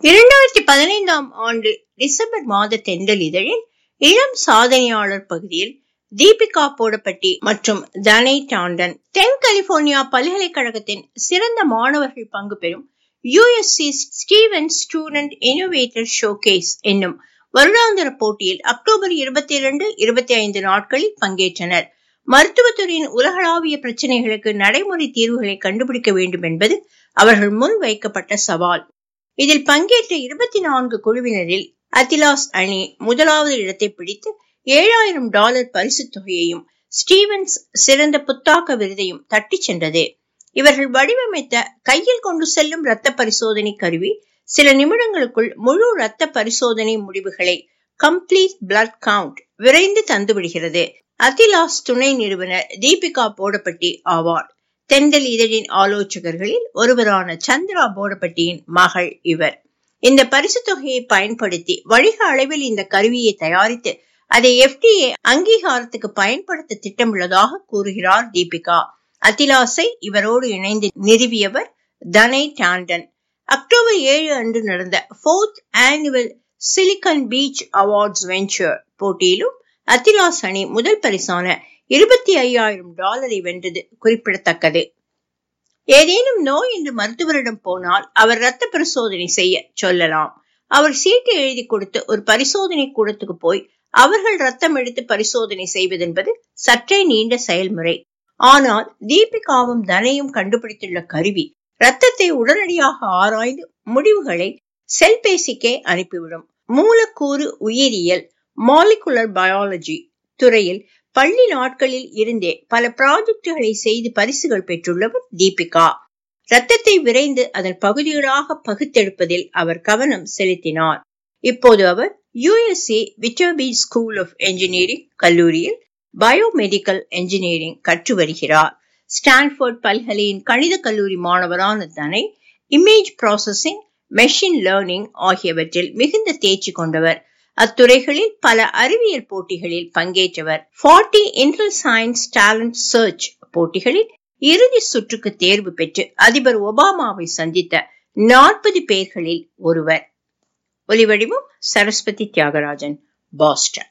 இரண்டாயிரத்தி பதினைந்தாம் ஆண்டு டிசம்பர் மாத தென்றல் இதழில் இளம் சாதனையாளர் பகுதியில் தீபிகா போடப்பட்டி மற்றும் தனை டாண்டன் தென் கலிபோர்னியா பல்கலைக்கழகத்தின் சிறந்த மாணவர்கள் பங்கு பெறும் USC Steven student innovator showcase என்னும் வருடாந்திர போட்டியில் அக்டோபர் இருபத்தி இரண்டு இருபத்தி ஐந்து நாட்களில் பங்கேற்றனர் மருத்துவத்துறையின் உலகளாவிய பிரச்சனைகளுக்கு நடைமுறை தீர்வுகளை கண்டுபிடிக்க வேண்டும் என்பது அவர்கள் முன் வைக்கப்பட்ட சவால் இதில் பங்கேற்ற இருபத்தி நான்கு குழுவினரில் அத்திலாஸ் அணி முதலாவது இடத்தை பிடித்து ஏழாயிரம் டாலர் பரிசு தொகையையும் ஸ்டீவன்ஸ் சிறந்த புத்தாக்க விருதையும் தட்டிச் சென்றது இவர்கள் வடிவமைத்த கையில் கொண்டு செல்லும் இரத்த பரிசோதனை கருவி சில நிமிடங்களுக்குள் முழு இரத்த பரிசோதனை முடிவுகளை கம்ப்ளீட் பிளட் கவுண்ட் விரைந்து தந்துவிடுகிறது அத்திலாஸ் துணை நிறுவனர் தீபிகா போடப்பட்டி ஆவார் தெண்டல் இதழின் ஆலோசகர்களில் ஒருவரான சந்திரா போடப்பட்டியின் மகள் இவர் இந்த பரிசு தொகையை பயன்படுத்தி வணிக அளவில் இந்த கருவியை தயாரித்து அதை எஃப்டிஏ அங்கீகாரத்துக்கு பயன்படுத்த திட்டமுள்ளதாக கூறுகிறார் தீபிகா அத்திலாஸை இவரோடு இணைந்து நிறுவியவர் தனை டாண்டன் அக்டோபர் ஏழு அன்று நடந்த fourth annual silicon beach awards venture போட்டியிலும் அத்திலாஸ் அணி முதல் பரிசான இருபத்தி ஐயாயிரம் டாலரை வென்றது குறிப்பிடத்தக்கது ஏதேனும் நோய் என்று மருத்துவரிடம் போனால் அவர் இரத்த பரிசோதனை செய்ய சொல்லலாம் அவர் சீட்டு எழுதி கொடுத்து ஒரு பரிசோதனை கூடத்துக்கு போய் அவர்கள் ரத்தம் எடுத்து பரிசோதனை செய்வதென்பது சற்றே நீண்ட செயல்முறை ஆனால் தீபிகாவும் தனையும் கண்டுபிடித்துள்ள கருவி ரத்தத்தை உடனடியாக ஆராய்ந்து முடிவுகளை செல்பேசிக்கே அனுப்பிவிடும் மூலக்கூறு உயிரியல் மாலிகுலர் பயாலஜி துறையில் பள்ளி நாட்களில் இருந்தே பல ப்ராஜெக்டுகளை செய்து பரிசுகள் பெற்றுள்ளவர் தீபிகா ரத்தத்தை விரைந்து அதன் பகுதிகளாக பகுத்தெடுப்பதில் அவர் கவனம் செலுத்தினார் இப்போது அவர் USC Viterbi school of engineering கல்லூரியில் பயோமெடிக்கல் என்ஜினியரிங் கற்று வருகிறார் ஸ்டான்ஃபோர்ட் பல்கலையின் கணித கல்லூரி மாணவரான தனை இமேஜ் ப்ராசஸிங் மெஷின் லேர்னிங் ஆகியவற்றில் மிகுந்த தேர்ச்சி கொண்டவர் அத்துறைகளில் பல அறிவியல் போட்டிகளில் பங்கேற்றவர் forty Intel science talent search போட்டிகளில் இறுதி சுற்றுக்கு தேர்வு பெற்று அதிபர் ஒபாமாவை சந்தித்த நாற்பது பேர்களில் ஒருவர் ஒலிவடிவம் சரஸ்வதி தியாகராஜன் பாஸ்டன்